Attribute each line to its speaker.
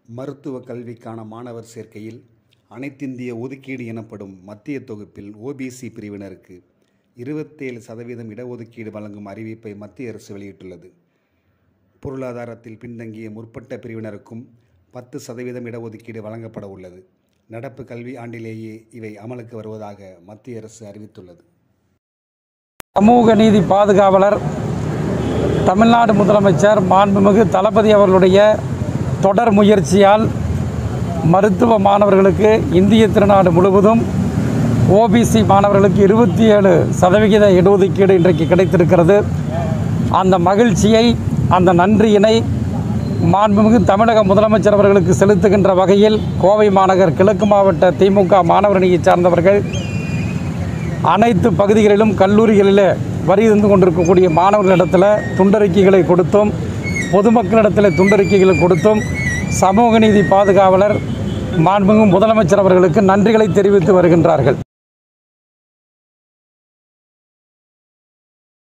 Speaker 1: மருத்துவ கல்விக்கான மாணவர் சேர்க்கையில் அனைத்திந்திய ஒதுக்கீடு எனப்படும் மத்திய தொகுப்பில் ஓபிசி பிரிவினருக்கு இருபத்தேழு சதவீதம் இடஒதுக்கீடு வழங்கும் அறிவிப்பை மத்திய அரசு வெளியிட்டுள்ளது பொருளாதாரத்தில் பின்தங்கிய முற்பட்ட பிரிவினருக்கும் பத்து சதவீதம் இடஒதுக்கீடு வழங்கப்பட உள்ளது நடப்பு கல்வி ஆண்டிலேயே இவை அமலுக்கு வருவதாக மத்திய அரசு அறிவித்துள்ளது
Speaker 2: சமூக நீதி பாதுகாவலர் தமிழ்நாடு முதலமைச்சர் மாண்புமிகு தளபதி அவர்களுடைய தொடர் முயற்சியால் மருத்துவ மாணவர்களுக்கு இந்திய திருநாடு முழுவதும் ஓபிசி மாணவர்களுக்கு இருபத்தி ஏழு சதவிகித இடஒதுக்கீடு இன்றைக்கு கிடைத்திருக்கிறது அந்த மகிழ்ச்சியை அந்த நன்றியினை மாண்புமிகு தமிழக முதலமைச்சர் அவர்களுக்கு செலுத்துகின்ற வகையில் கோவை மாநகர் கிழக்கு மாவட்ட திமுக மாணவர் அணியைச் சார்ந்தவர்கள் அனைத்து பகுதிகளிலும் கல்லூரிகளிலே வரி இருந்து கொண்டிருக்கக்கூடிய மாணவர்களிடத்தில் துண்டறிக்கைகளை கொடுத்தும் பொதுமக்களிடத்தில் துண்டறிக்கைகளை கொடுத்தும் சமூக நீதி பாதுகாவலர் மாண்புமிகு முதலமைச்சர் அவர்களுக்கு நன்றிகளை தெரிவித்து வருகின்றார்கள்